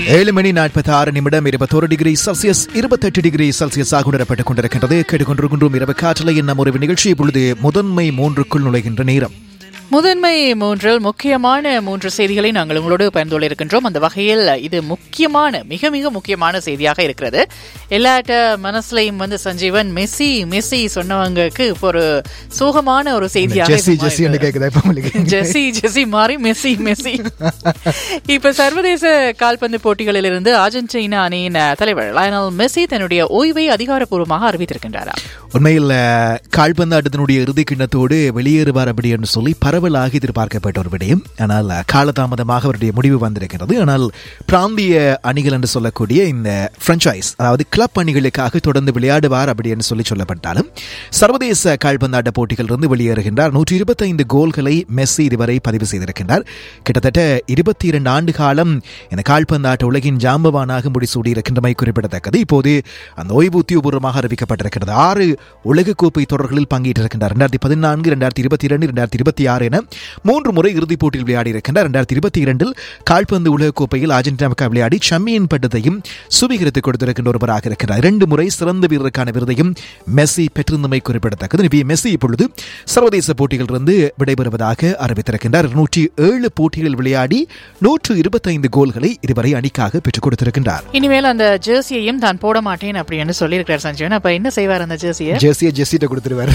ஏழு மணி நாற்பத்தி ஆறு நிமிடம் இருபத்தோரு டிகிரி செல்சியஸ் இருபத்தெட்டு டிகிரி செல்சியஸ் ஆக உணரப்பட்டுக் கொண்டிருக்கின்றது கேட்டுக்கொண்டிருக்கின்றோம் இரவு காற்றலையின் நம் ஒரு நிகழ்ச்சி இப்பொழுது முதன்மை மூன்றுக்குள் நுழைகின்ற நேரம் முதன்மை மூன்றில் முக்கியமான மூன்று செய்திகளை நாங்கள் உங்களோடு பகிர்ந்து இருக்கின்றோம் அந்த வகையில் இது முக்கியமான மிக மிக முக்கியமான செய்தியாக இருக்கிறது எல்லாட்ட மனசுலையும் வந்து சஞ்சீவன் மெஸ்ஸி மெஸ்ஸி சொன்னவங்களுக்கு இப்போ ஒரு சோகமான ஒரு செய்தியாக ஜெஸ்ஸி இது ஜெஸ்ஸி என்று மாறிவிட்டது. கேட்குதா இப்போ உங்களுக்கு ஜெஸ்ஸி ஜெஸ்ஸி மாறி மெஸ்ஸி மெஸ்ஸி இப்ப சர்வதேச கால்பந்து போட்டிகளில் இருந்து அர்ஜென்டினா அணியின் தலைவர் லயனல் மெஸ்ஸி தன்னுடைய ஓய்வை அதிகாரப்பூர்வமாக அறிவித்திருக்கின்றாராம் உண்மையில் அஹ், கால்பந்து ஆட்டத்தினுடைய இறுதி கிண்ணத்தோடு வெளியேறுவார் அப்படி என்று சொல்லி பரவலாக எதிர்பார்க்கப்பட்ட ஒரு விடயம் ஆனால் அஹ், காலதாமதமாக அவருடைய முடிவு வந்திருக்கிறது ஆனால் பிராந்திய அணிகள் என்று சொல்லக்கூடிய இந்த பிரான்ச்சைஸ் அதாவது கிளப் அணிகளுக்காக தொடர்ந்து விளையாடுவார் அப்படி என்று சொல்லி சொல்லப்பட்டாலும் சர்வதேச கால்பந்தாட்ட போட்டிகளிலிருந்து வெளியேறுகின்றார் நூற்றி இருபத்தைந்து கோல்களை மெஸ்ஸி இதுவரை பதிவு செய்திருக்கின்றார் கிட்டத்தட்ட இருபத்தி இரண்டு ஆண்டு காலம் இந்த கால்பந்தாட்ட உலகின் ஜாம்பவானாக முடிசூடி இருக்கின்றமை குறிப்பிடத்தக்கது இப்போது அந்த ஓய்வு உத்தியோகபூர்வமாக அறிவிக்கப்பட்டிருக்கிறது ஆறு உலகக்கோப்பை தொடர்களில் பங்கேற்றிருக்கின்றார் ரெண்டாயிரத்தி பதினான்கு ரெண்டாயிரத்தி இருபத்தி இரண்டு ரெண்டாயிரத்தி இருபத்தி ஆறு என மூன்று முறை இறுதிப் போட்டியில் விளையாடி இருக்கின்றார் ரெண்டாயிரத்தி இருபத்தி இரண்டில் கால்பந்து உலகக்கோப்பையில் அர்ஜென்டினாவுக்கு விளையாடி சாம்பியன் பட்டத்தையும் சுவீகரித்துக் கொடுத்திருக்கின்ற ஒருவராக இருக்கிறார் இரண்டு முறை சிறந்த வீரருக்கான விருதையும் மெஸ்ஸி பெற்றிருந்தமை குறிப்பிடத்தக்கது எனவே மெஸ்ஸி இப்பொழுது சர்வதேச போட்டிகளிலிருந்து விடைபெறுவதாக அறிவித்திருக்கின்றார் நூற்றி ஏழு போட்டிகளில் விளையாடி நூற்று இருபத்தைந்து கோல்களை இதுவரை அணிக்காக பெற்றுக் கொடுத்திருக்கின்றார் இனிமேல் அந்த ஜெர்சியையும் தான் போட மாட்டேன் அப்படின்னு சொல்லியிருக்கிறார் சஞ்சீவன் அப்ப என்ன செய்வார் அந்த ஜெர்சியை ஜெர்சியை ஜெர்சிட்ட கொடுத்துருவாரு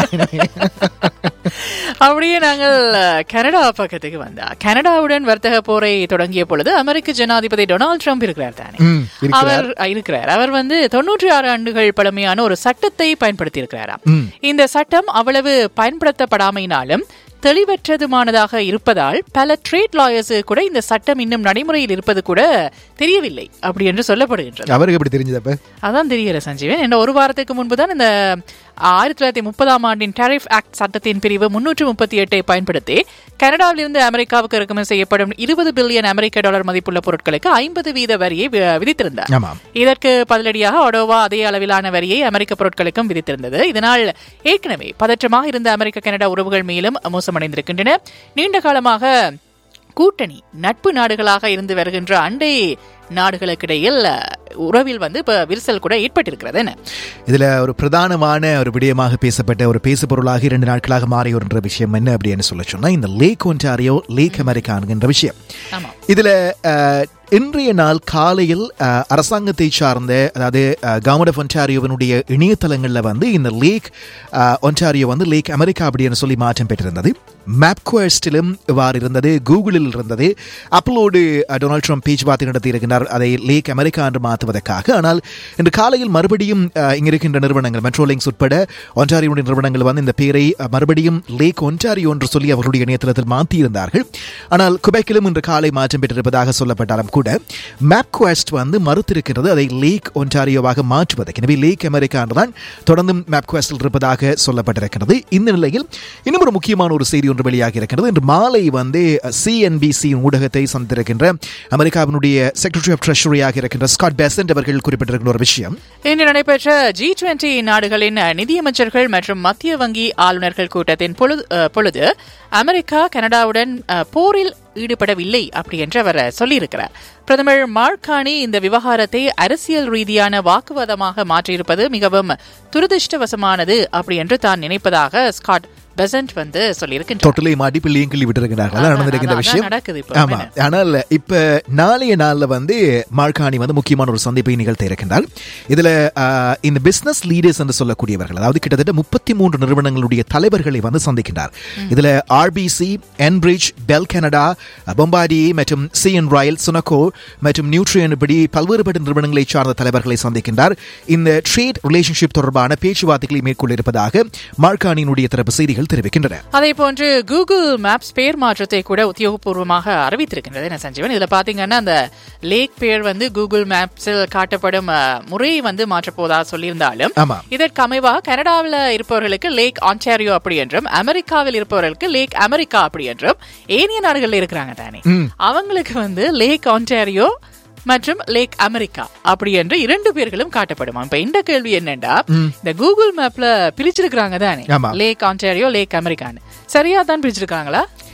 அப்படியே நாங்கள் அஹ், கனடா பக்கத்துக்கு வந்தா கனடாவுடன் வர்த்தக போரை தொடங்கிய பொழுது அமெரிக்க ஜனாதிபதி டொனால்ட் ட்ரம்ப் இருக்கிறார் தானே ம், இருக்கிறார். அவர் அஹ், இருக்கிறார் அவர் வந்து தொன்னூற்றி ஆறு ஆண்டுகள் பழமையான ஒரு சட்டத்தை பயன்படுத்தி இருக்கிறாராம் இந்த சட்டம் அவ்வளவு பயன்படுத்தப்படாமையினாலும் தெளிவற்றதுமானதாக இருப்பதால் பல ட்ரேட் லாயர்ஸ் கூட இந்த சட்டம் இன்னும் நடைமுறையில் இருப்பது கூட தெரியவில்லை அப்படி என்று சொல்லப்படுகின்றது அவருக்கு எப்படி தெரிஞ்சது அப்ப அதான் தெரியல சஞ்சீவன் என்ன ஒரு வாரத்துக்கு முன்பு தான் இந்த ஆயிரத்தி தொள்ளாயிரத்தி முப்பதாம் ஆண்டின் டேரிஃப் ஆக்ட் சட்டத்தின் பிரிவு முன்னூற்று முப்பத்தி எட்டை பயன்படுத்தி கனடாவிலிருந்து அமெரிக்காவுக்கு இறக்குமதி செய்யப்படும் இருபது பில்லியன் அமெரிக்க டாலர் மதிப்புள்ள பொருட்களுக்கு ஐம்பது வீத வரியை வி- விதித்திருந்தார் ஆமாம் இதற்கு பதிலடியாக ஒடோவா அதே அளவிலான வரியை அமெரிக்க பொருட்களுக்கும் விதித்திருந்தது இதனால் ஏற்கனவே பதற்றமாக இருந்த அமெரிக்க கனடா உறவுகள் மேலும் மோசமடைந்திருக்கின்றன நீண்ட காலமாக கூட்டணி நட்பு நாடுகளாக இருந்து வருகின்ற அண்டை நாடுகளுக்கிடையில் அஹ், உறவில் வந்து இப்ப விரிசல் கூட ஏற்பட்டிருக்கிறது என்ன இதுல ஒரு பிரதானமான ஒரு விடயமாக பேசப்பட்ட ஒரு பேசு பொருளாக இரண்டு நாட்களாக மாறி வருகின்ற விஷயம் என்ன அப்படின்னு சொல்ல சொன்னா இந்த லேக் ஒன்டாரியோ லேக் அமெரிக்கா என்கின்ற விஷயம் ஆமா இதுல அஹ், இன்றைய நாள் காலையில் அஹ், அரசாங்கத்தை சார்ந்த அதாவது கவர்மெண்ட் ஆஃப் ஒன்டாரியோவினுடைய இணையதளங்களில் வந்து இந்த லேக் ஒன்டாரியோ வந்து லேக் அமெரிக்கா அப்படின்னு சொல்லி மாற்றம் பெற்றிருந்தது மேப்குவஸ்டிலும் இவ்வாறு இருந்தது கூகுளில் இருந்தது அப்பலோடு அஹ், டொனால்ட் ட்ரம்ப் பேச்சுவார்த்தை நடத்தி இருக்கிறார் அதை லேக் அமெரிக்கா என்று மாற்றுவதற்காக ஆனால் இன்று காலையில் மறுபடியும் அஹ், இங்க இருக்கின்ற நிறுவனங்கள் மெட்ரோலிங்ஸ் உட்பட ஒன்டாரியோடைய நிறுவனங்கள் வந்து இந்த பேரை அஹ், மறுபடியும் லேக் ஒன்டாரியோ என்று சொல்லி அவர்களுடைய இணையதளத்தில் மாற்றியிருந்தார்கள் ஆனால் குபெக்கிலும் இன்று காலை மாற்றம் பெற்றிருப்பதாக சொல்லப்பட்டாலும் கூட மேப்குவெஸ்ட் வந்து மறுத்திருக்கிறது அதை லேக் ஒன்டாரியோவாக மாற்றுவதற்கு எனவே லேக் அமெரிக்கா என்றுதான் தொடர்ந்தும் மேப்குவெஸ்டில் இருப்பதாக சொல்லப்பட்டிருக்கிறது இந்த நிலையில் இன்னும் ஒரு முக்கியமான ஒரு செய்தி ஒன்று வெளியாகி இருக்கிறது இன்று மாலை வந்து சிஎன்பிசி ஊடகத்தை சந்தித்திருக்கின்ற அமெரிக்காவினுடைய செக்ரட்டரி ஆஃப் ட்ரெஷரியாக இருக்கின்ற ஸ்காட் பெசன்ட் அவர்கள் குறிப்பிட்டிருக்கிற ஒரு விஷயம் இன்று நடைபெற்ற ஜி டுவெண்டி நாடுகளின் நிதியமைச்சர்கள் மற்றும் மத்திய வங்கி ஆளுநர்கள் கூட்டத்தின் பொழுது அஹ், பொழுது அமெரிக்கா கனடாவுடன் அஹ், போரில் ஈடுபடவில்லை அப்படி என்று அவர் சொல்லியிருக்கிறார் பிரதமர் மார்கானி இந்த விவகாரத்தை அரசியல் ரீதியான வாக்குவாதமாக மாற்றியிருப்பது மிகவும் துரதிருஷ்டவசமானது அப்படி என்று தான் நினைப்பதாக ஸ்காட் பெசன்ட் வந்து சொல்லியிருக்கின்றார் தொட்டிலை மாட்டி பிள்ளையும் கிள்ளி விட்டுருக்கிறார்கள் அதான் நடந்திருக்கின்ற அதான் விஷயம் நடக்குது இப்போ. ஆமா ஆனால் இப்ப நாளைய நாள்ல வந்து மார்கானி வந்து முக்கியமான ஒரு சந்திப்பை நிகழ்த்த இருக்கின்றார் இதுல ஆஹ், இந்த பிசினஸ் லீடர்ஸ் என்று சொல்லக்கூடியவர்கள் அதாவது கிட்டத்தட்ட முப்பத்தி மூன்று நிறுவனங்களுடைய தலைவர்களை வந்து சந்திக்கின்றார் இதுல RBC Enbridge Bell Canada Bombardier மற்றும் சிஎன் ராயல் சுனகோ மற்றும் நியூட்ரியன் இப்படி பல்வேறுபட்ட நிறுவனங்களை சார்ந்த தலைவர்களை சந்திக்கின்றார் இந்த ட்ரேட் ரிலேஷன்ஷிப் தொடர்பான பேச்சுவார்த்தைகளை மேற்கொள்ள இருப்பதாக மார்கானியினுடைய தரப்பு செய்திகள் தெரிவிக்கின்றன அதே போன்று கூகுள் மேப்ஸ் பேர் மாற்றத்தை கூட உத்தியோகபூர்வமாக அறிவித்திருக்கின்றது என்ன சஞ்சீவன் இதுல பாத்தீங்கன்னா அந்த லேக் பேர் வந்து கூகுள் மேப்ஸில் காட்டப்படும் அஹ், முறை வந்து மாற்றப்போவதாக சொல்லியிருந்தாலும் ஆமா இதற்கு அமைவாக கனடாவில் இருப்பவர்களுக்கு லேக் ஆன்டாரியோ அப்படி என்றும் அமெரிக்காவில் இருப்பவர்களுக்கு லேக் அமெரிக்கா அப்படி என்றும் ஏனிய நாடுகள்ல இருக்கிறாங்க தானே அவங்களுக்கு வந்து லேக் ஆன்டாரியோ மற்றும் லேக் அமெரிக்கா அப்படி என்று இரண்டு பேர்களும் காட்டப்படுமா இப்ப இந்த கேள்வி என்னண்டா இந்த கூகுள் மேப்ல பிரிச்சிருக்காங்க தானே ஆமா. லேக் ஆன்டாரியோ லேக் அமெரிக்கான்னு சரியா தான் பிரிச்சிருக்காங்களா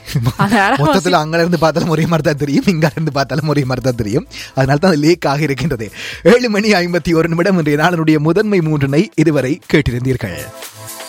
அதனால மொத்தத்துல அங்க இருந்து பார்த்தாலும் ஒரே மாதிரி தான் தெரியும் இங்க இருந்து பார்த்தாலும் ஒரே மாதிரி தான் தெரியும் அதனால தான் லேக் ஆக இருக்கின்றது ஏழு மணி ஐம்பத்தி ஒரு நிமிடம் இன்றைய நாளினுடைய முதன்மை மூன்றினை இதுவரை கேட்டிருந்தீர்கள்